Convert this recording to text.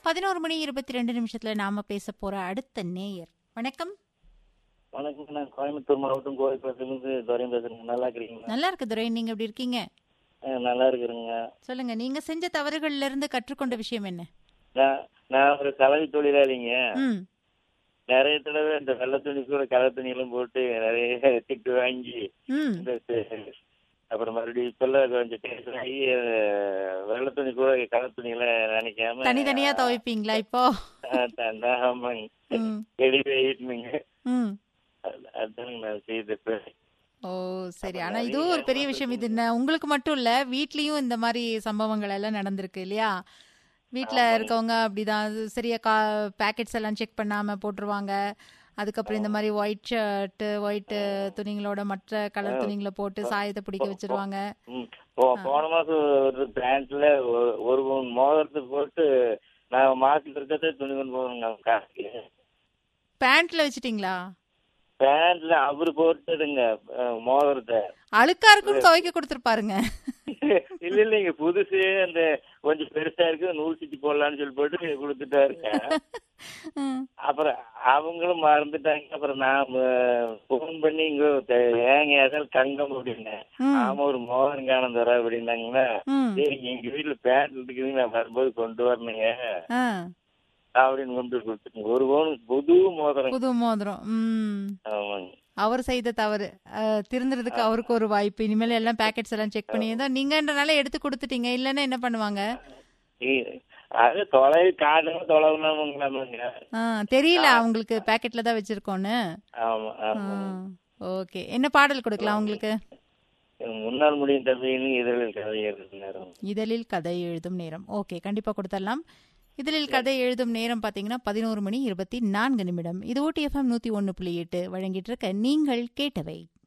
பதினோரு மணி இருபத்தி ரெண்டு நிமிஷத்துல நாம பேச போற அடுத்த நேயர் வணக்கம் வணக்கம் நான் கோயம்புத்தூர் மாவட்டம் கோவில்பட்டிலிருந்து துரையும் பேசுறேங்க நல்லா இருக்கிறீங்களா நல்லா இருக்கு துரை நீங்க எப்படி இருக்கீங்க அஹ் நல்லா இருக்கிறேங்க சொல்லுங்க நீங்க செஞ்ச தவறுகள்ல இருந்து கற்றுக்கொண்ட விஷயம் என்ன நான் நான் ஒரு கலவை தொழிலாளிங்க ம் நிறைய தடவை இந்த வெள்ளை துணி கூட கலர் துணியெல்லாம் போட்டு நிறைய திட்டு வாங்கி ம் இந்த தி- அப்புறம் மறுபடியும் இப்பெல்லாம் கொஞ்சம் டென்ஷன் ஆகி அஹ், வெள்ளை துணி கூட கலர் துணியெல்லாம் நினைக்காம தனித்தனியா துவைப்பீங்களா இப்போ அஹ், த- நான் ஆமாங்க ம் வெளியே ஆயிட்டுனுங்க ம் அதுதாங்க நான் செய்த ஓ சரி ஆனா இதுவும் ஒரு பெரிய விஷயம் இது ந- உங்களுக்கு மட்டும் இல்ல வீட்லயும் இந்த மாதிரி சம்பவங்கள் எல்லாம் நடந்திருக்கு இல்லையா வீட்ல இருக்கவங்க அப்படிதான் அது சரியா கா பேக்கெட்ஸ் எல்லாம் செக் பண்ணாம போட்டுருவாங்க அதுக்கப்புறம் இந்த மாதிரி ஒயிட் ஷர்ட் ஒயிட் துணிங்களோட மற்ற கலர் துணிங்களை போட்டு சாயத்தை பிடிக்க வச்சிருவாங்க ம். போ- போன மாசம் ஒரு பேண்ட்ல ஒரு பவுன் மோதிரத்தை போட்டு நான் மாசத்துல இருக்கிறத துணி கொண்டு போகணுங்க காசுக்கு பேண்ட்ல வச்சிட்டீங்களா பேண்ட்ல அவரு போட்டுதுங்க அஹ், மோதிரத்தை அழுக்கா இருக்குன்னு துவைக்க கொடுத்துருப்பாருங்க இல்ல இல்லைங்க புதுசு அந்த கொஞ்சம் பெருசா இருக்கு நூல் சுத்தி போடலாம்னு சொல்லி போட்டு கொடுத்துட்டாருங்க ம். அப்புறம் அவங்களும் மறந்துட்டாங்க அப்புறம் நான் போன் பண்ணி இங்க த- ஏங்க ஏதாவது தங்கம் அப்படின்னேன் ம். ஆமா ஒரு மோதிரம் காணும் தர அப்படின்னாங்கன்னா ம். சரிங்க எங்க வீட்டுல பேண்ட் இருக்குது நான் வரும்போது கொண்டு வரணுங்க ஆ, அப்படின்னு கொண்டு போய் கொடுத்துருங்க ஒரு பவுன் புது மோதிரம் புது மோதிரம் ம் ஆமாங்க அவர் செய்த தவறு அஹ், திருந்துறதுக்கு அவருக்கு ஒரு வாய்ப்பு இனிமேல் எல்லாம் பேக்கெட்ஸ் எல்லாம் செக் பண்ணி தான் நீங்கன்றனால எடுத்து கொடுத்துட்டீங்க இல்லைன்னா என்ன பண்ணுவாங்க இ- அது தொலைவு காட்டுங்க தொலைவுனாமுங்களாமுங்க ஆ, தெரியல அவங்களுக்கு பேக்கெட்ல தான் வச்சிருக்கோன்னு ஆமா ஆமா ஓகே என்ன பாடல் கொடுக்கலாம் உங்களுக்கு முன்னால் முடியும் தம்பின்னு இதழில் கதை எழுதுற நேரம் இதழில் கதை எழுதும் நேரம் ஓகே கண்டிப்பா கொடுத்துடலாம் இதழில் கதை எழுதும் நேரம் பாத்தீங்கன்னா பதினோரு மணி இருபத்தி நான்கு நிமிடம் இது ஓடி எஃப்எம் நூத்தி ஒன்னு புள்ளி எட்டு வழங்கிட்டு இருக்க நீங்கள் கேட்டவை